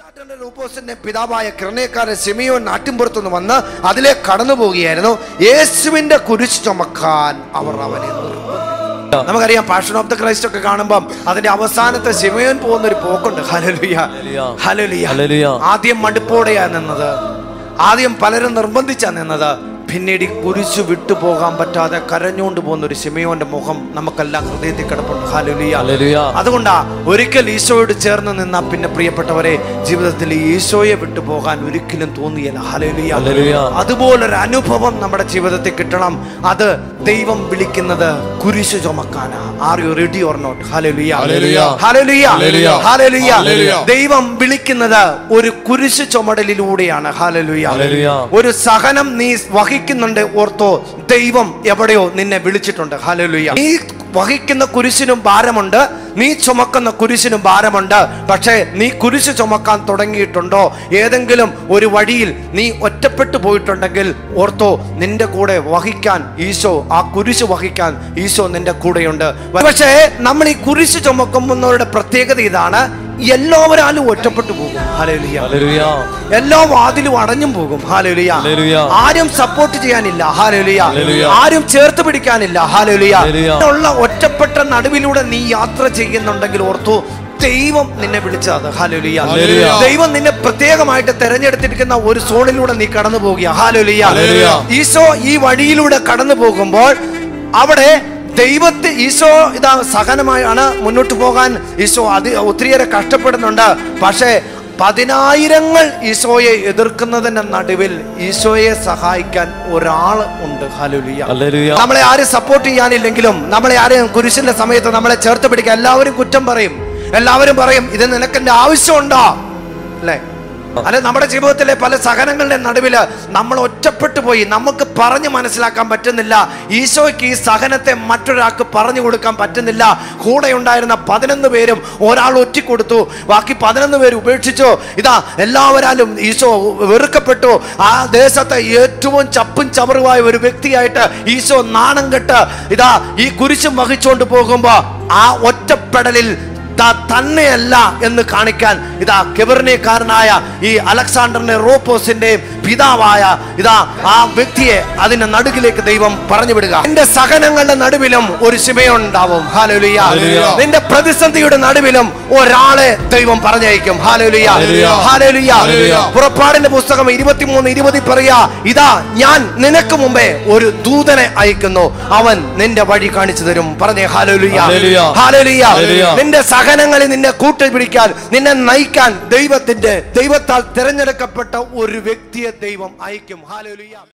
അലക്സാണ്ടറിന്റെ റൂപ്പോസിന്റെ പിതാവായ കിരണേക്കാരൻ സിമിയോൻ നാട്ടിൻപുറത്തുനിന്ന് വന്ന് അതിലെ കടന്നു പോവുകയായിരുന്നു യേശുവിന്റെ കുരിശ് ചുമക്കാൻ അവർ അവനെ നിർബന്ധിച്ചു. നമുക്കറിയാം പാഷൻ ഓഫ് ദ ക്രൈസ്റ്റ് ഒക്കെ കാണുമ്പം അതിന്റെ അവസാനത്തെ സിമിയോൻ പോകുന്ന ഒരു പോക്കുണ്ട് ഹലലുയ ഹലലുയ ഹല്ലേലൂയ. ആദ്യം മടുപ്പോടെയാ നിന്നത് ആദ്യം പലരും നിർബന്ധിച്ചാ നിന്നത് പിന്നീട് ഈ കുരിശു വിട്ടുപോകാൻ പറ്റാതെ കരഞ്ഞുകൊണ്ട് പോകുന്ന ഒരു സിമിയോന്റെ മുഖം നമുക്കെല്ലാം ഹൃദയത്തിൽ കിടപ്പുണ്ട് ഹലലുയ ഹല്ലേലൂയ. അതുകൊണ്ടാ ഒരിക്കൽ ഈശോയോട് ചേർന്ന് നിന്നാ പിന്നെ പ്രിയപ്പെട്ടവരെ ജീവിതത്തിൽ ഈ ഈശോയെ വിട്ടുപോകാൻ ഒരിക്കലും തോന്നിയല്ല ഹല്ലേലൂയ ഹല്ലേലൂയ. അതുപോലൊരു അനുഭവം നമ്മുടെ ജീവിതത്തിൽ കിട്ടണം അത് ദൈവം വിളിക്കുന്നത് കുരിശു ചുമക്കാനാ are you ready or not ഹല്ലേലൂയ ഹല്ലേലൂയ. ഹല്ലേലൂയ ഹല്ലേലൂയ. ഹല്ലേലൂയ ഹല്ലേലൂയ. ദൈവം വിളിക്കുന്നത് ഒരു കുരിശു ചുമടലിലൂടെയാണ് ഹല്ലേലൂയ ഹല്ലേലൂയ. ഒരു സഹനം നീ വഹിക്കുന്നുണ്ട് ഓർത്തോ ദൈവം എവിടെയോ നിന്നെ വിളിച്ചിട്ടുണ്ട് ഹല്ലേലൂയ നീ വഹിക്കുന്ന കുരിശിനും ഭാരമുണ്ട് നീ ചുമക്കുന്ന കുരിശിനും ഭാരമുണ്ട് പക്ഷേ നീ കുരിശ് ചുമക്കാൻ തുടങ്ങിയിട്ടുണ്ടോ ഏതെങ്കിലും ഒരു വഴിയിൽ നീ ഒറ്റപ്പെട്ടു പോയിട്ടുണ്ടെങ്കിൽ ഓർത്തോ നിന്റെ കൂടെ വഹിക്കാൻ ഈശോ ആ കുരിശ് വഹിക്കാൻ ഈശോ നിന്റെ കൂടെയുണ്ട് പക്ഷേ നമ്മൾ ഈ കുരിശ് ചുമക്കുന്നവരുടെ പ്രത്യേകത ഇതാണ് എല്ലാവരാലും ഒറ്റപ്പെട്ടു പോകും ഹല്ലേലൂയ ഹല്ലേലൂയ. എല്ലാ വാതിലും അടഞ്ഞും പോകും ഹാലേലുയ ഹല്ലേലൂയ. ആരും സപ്പോർട്ട് ചെയ്യാനില്ല ഹാലേലുയ ഹല്ലേലൂയ. ആരും ചേർത്ത് പിടിക്കാനില്ല ഹാലേലുയ ഹല്ലേലൂയ. ഉള്ള ഒറ്റപ്പെട്ട നടുവിലൂടെ നീ യാത്ര ചെയ്യുന്നുണ്ടെങ്കിൽ ഓർത്തു ദൈവം നിന്നെ വിളിച്ചത് ഹാലേലുയ ഹല്ലേലൂയ. ദൈവം നിന്നെ പ്രത്യേകമായിട്ട് തെരഞ്ഞെടുത്തിരിക്കുന്ന ഒരു സോണിലൂടെ നീ കടന്നു പോകുക ഹാലേലുയ ഹല്ലേലൂയ. ഈശോ ഈ വഴിയിലൂടെ കടന്നു പോകുമ്പോൾ അവിടെ ദൈവത്തെ ഈശോ ഇതാ സഹനമായാണ് മുന്നോട്ട് പോകാൻ ഈശോ അത് ഒത്തിരിയേറെ കഷ്ടപ്പെടുന്നുണ്ട് പക്ഷേ പതിനായിരങ്ങൾ ഈശോയെ എതിർക്കുന്നതിന്റെ നടുവിൽ ഈശോയെ സഹായിക്കാൻ ഒരാൾ ഉണ്ട് ഹലുലിയ ഹല്ലേലൂയ. നമ്മളെ ആരും സപ്പോർട്ട് ചെയ്യാനില്ലെങ്കിലും നമ്മളെ ആരും കുരിശിന്റെ സമയത്ത് നമ്മളെ ചേർത്ത് പിടിക്കാൻ എല്ലാവരും കുറ്റം പറയും എല്ലാവരും പറയും ഇത് നിനക്കെന്റെ ആവശ്യമുണ്ടോ അല്ലേ അല്ലെ നമ്മുടെ ജീവിതത്തിലെ പല സഹനങ്ങളുടെ നടുവില് നമ്മൾ ഒറ്റപ്പെട്ടു പോയി നമുക്ക് പറഞ്ഞു മനസ്സിലാക്കാൻ പറ്റുന്നില്ല ഈശോയ്ക്ക് ഈ സഹനത്തെ മറ്റൊരാൾക്ക് പറഞ്ഞു കൊടുക്കാൻ പറ്റുന്നില്ല കൂടെ ഉണ്ടായിരുന്ന പതിനൊന്ന് പേരും ഒരാൾ ഒറ്റിക്കൊടുത്തു ബാക്കി പതിനൊന്ന് പേര് ഉപേക്ഷിച്ചു ഇതാ എല്ലാവരാലും ഈശോ വെറുക്കപ്പെട്ടു ആ ദേശത്തെ ഏറ്റവും ചപ്പും ചവറുമായ ഒരു വ്യക്തിയായിട്ട് ഈശോ നാണം കെട്ട് ഇതാ ഈ കുരിശും വഹിച്ചുകൊണ്ട് പോകുമ്പോ ആ ഒറ്റപ്പെടലിൽ ത- തന്നെയല്ല എന്ന് കാണിക്കാൻ ഇതാ കെബറിനെക്കാരനായ ഈ അലക്സാണ്ടറിന്റെ റോപ്പോസിന്റെ പിതാവായ ഇതാ ആ വ്യക്തിയെ അതിന്റെ നടുകിലേക്ക് ദൈവം പറഞ്ഞു വിടുക നിന്റെ സഹനങ്ങളുടെ നടുവിലും ഒരു ശിമയുണ്ടാവും ഹാലുലിയ ഹല്ലേലൂയ. നിന്റെ പ്രതിസന്ധിയുടെ നടുവിലും ഒരാളെ ദൈവം പറഞ്ഞയക്കും ഹാലുലിയ ഹല്ലേലൂയ. ഹാലുലിയ ഹല്ലേലൂയ. പുറപ്പാടിന്റെ പുസ്തകം ഇരുപത്തിമൂന്ന് ഇരുപതി പറയാ ഇതാ ഞാൻ നിനക്ക് മുമ്പേ ഒരു ദൂതനെ അയക്കുന്നു അവൻ നിന്റെ വഴി കാണിച്ചു തരും പറഞ്ഞേ ഹാലുലിയ ഹല്ലേലൂയ. ഹാലുലിയ ഹല്ലേലൂയ. നിന്റെ സഹനങ്ങളിൽ നിന്നെ കൂട്ടുപിടിക്കാൻ നിന്നെ നയിക്കാൻ ദൈവത്തിന്റെ ദൈവത്താൽ തിരഞ്ഞെടുക്കപ്പെട്ട ഒരു വ്യക്തിയെ ദൈവം അയക്കും ഹാലുലിയ